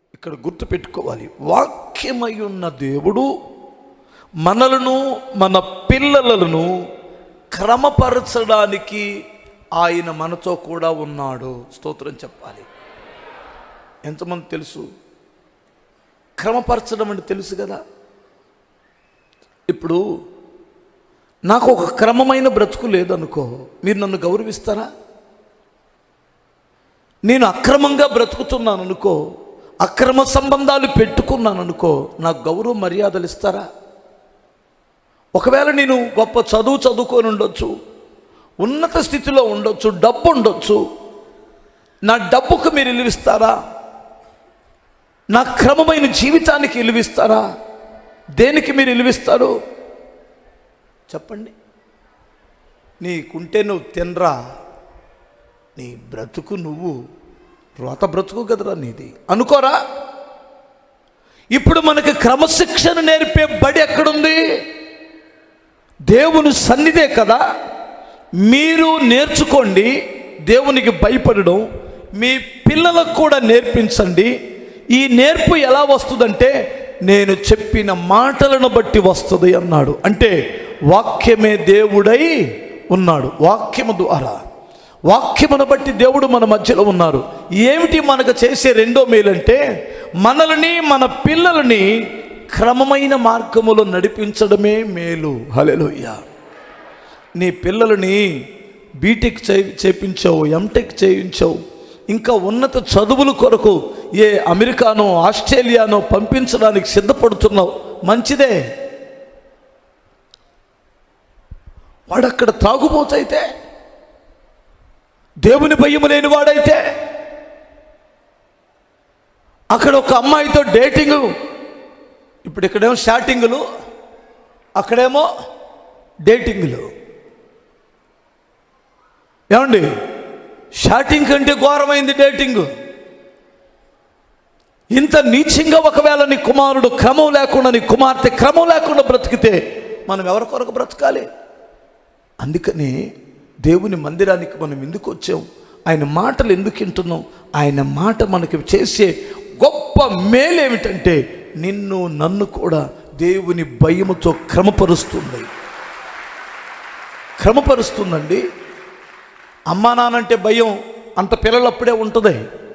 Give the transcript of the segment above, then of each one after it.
ఇక్కడ గుర్తు పెట్టుకోవాలి వాక్యమై ఉన్న దేవుడు మనలను మన పిల్లలను క్రమపరచడానికి ఆయన మనతో కూడా ఉన్నాడు స్తోత్రం చెప్పాలి ఎంతమంది తెలుసు క్రమపరచడం అంటే తెలుసు కదా ఇప్పుడు నాకు ఒక క్రమమైన బ్రతుకు లేదనుకో మీరు నన్ను గౌరవిస్తారా నేను అక్రమంగా బ్రతుకుతున్నాను అనుకో అక్రమ సంబంధాలు పెట్టుకున్నాను అనుకో నాకు గౌరవ మర్యాదలు ఇస్తారా ఒకవేళ నేను గొప్ప చదువు చదువుకొని ఉండొచ్చు ఉన్నత స్థితిలో ఉండొచ్చు డబ్బు ఉండొచ్చు నా డబ్బుకు మీరు ఇలువిస్తారా నా క్రమమైన జీవితానికి ఇలువిస్తారా దేనికి మీరు ఇలువిస్తారు చెప్పండి నీకుంటే నువ్వు తినరా నీ బ్రతుకు నువ్వు రోత బ్రతుకు కదరా నీది అనుకోరా ఇప్పుడు మనకి క్రమశిక్షణ నేర్పే బడి ఎక్కడుంది దేవుని సన్నిధే కదా మీరు నేర్చుకోండి దేవునికి భయపడడం మీ పిల్లలకు కూడా నేర్పించండి ఈ నేర్పు ఎలా వస్తుందంటే నేను చెప్పిన మాటలను బట్టి వస్తుంది అన్నాడు అంటే వాక్యమే దేవుడై ఉన్నాడు వాక్యము ద్వారా వాక్యమును బట్టి దేవుడు మన మధ్యలో ఉన్నారు ఏమిటి మనకు చేసే రెండో మేలంటే మనల్ని మన పిల్లలని క్రమమైన మార్గములో నడిపించడమే మేలు హలెలుయ్య నీ పిల్లలని బీటెక్ చే చేపించావు ఎంటెక్ చేయించావు ఇంకా ఉన్నత చదువుల కొరకు ఏ అమెరికానో ఆస్ట్రేలియానో పంపించడానికి సిద్ధపడుతున్నావు మంచిదే వాడు అక్కడ తాగుబోతైతే దేవుని భయము లేని వాడైతే అక్కడ ఒక అమ్మాయితో డేటింగ్ ఇప్పుడు ఇక్కడేమో షాటింగులు అక్కడేమో డేటింగ్లు ఏమండి షాటింగ్ కంటే ఘోరమైంది డేటింగ్ ఇంత నీచంగా ఒకవేళ నీ కుమారుడు క్రమం లేకుండా నీ కుమార్తె క్రమం లేకుండా బ్రతికితే మనం ఎవరి కొరకు బ్రతకాలి అందుకని దేవుని మందిరానికి మనం ఎందుకు వచ్చాం ఆయన మాటలు ఎందుకు వింటున్నాం ఆయన మాట మనకి చేసే గొప్ప మేలేమిటంటే నిన్ను నన్ను కూడా దేవుని భయముతో క్రమపరుస్తుంది క్రమపరుస్తుందండి అమ్మా నానంటే భయం అంత పిల్లలు అప్పుడే ఉంటుంది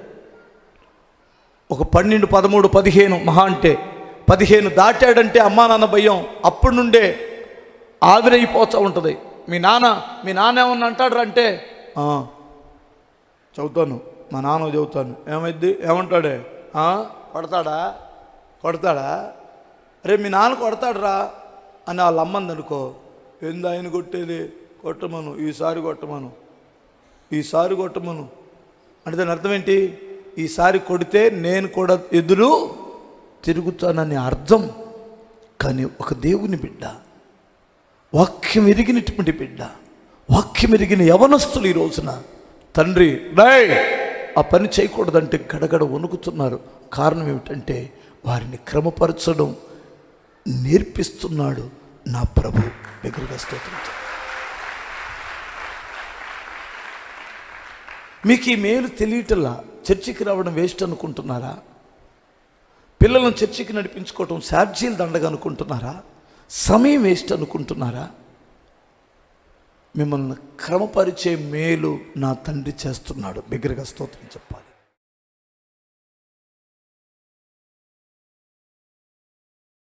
ఒక పన్నెండు పదమూడు పదిహేను మహా అంటే పదిహేను దాటాడంటే అమ్మా నాన్న భయం అప్పటి నుండే ఆవిరైపోతూ ఉంటుంది మీ నాన్న మీ నాన్న ఏమన్నా అంటాడు అంటే "ఆ, చదువుతాను మా నాన్న చదువుతాను ఏమైద్ది ఏమంటాడే "ఆ, కొడతాడా కొడతాడా అరే మీ నాన్న కొడతాడురా అని వాళ్ళ అమ్మంది అనుకో ఏంది ఆయన కొట్టేది కొట్టమను ఈసారి కొట్టమను ఈసారి కొట్టమను అంటే దాని అర్థం ఏంటి ఈసారి కొడితే నేను కూడా ఎదురు తిరుగుతానని అర్థం కానీ ఒక దేవుని బిడ్డ వాక్యం ఎరిగినటువంటి బిడ్డ వాక్యం ఎరిగిన యవనస్తులు ఈ రోజున తండ్రి డై ఆ పని చేయకూడదంటే గడగడ వణుకుతున్నారు కారణం ఏమిటంటే వారిని క్రమపరచడం నేర్పిస్తున్నాడు నా ప్రభు దగ్గరగా స్తోత్రం మీకు ఈ మేలు తెలియటల్లా చర్చికి రావడం వేస్ట్ అనుకుంటున్నారా పిల్లలను చర్చికి నడిపించుకోవటం శార్జీలు దండగా అనుకుంటున్నారా సమయం వేస్ట్ అనుకుంటున్నారా మిమ్మల్ని క్రమపరిచే మేలు నా తండ్రి చేస్తున్నాడు బిగ్గరగా స్తోత్రం చెప్పాలి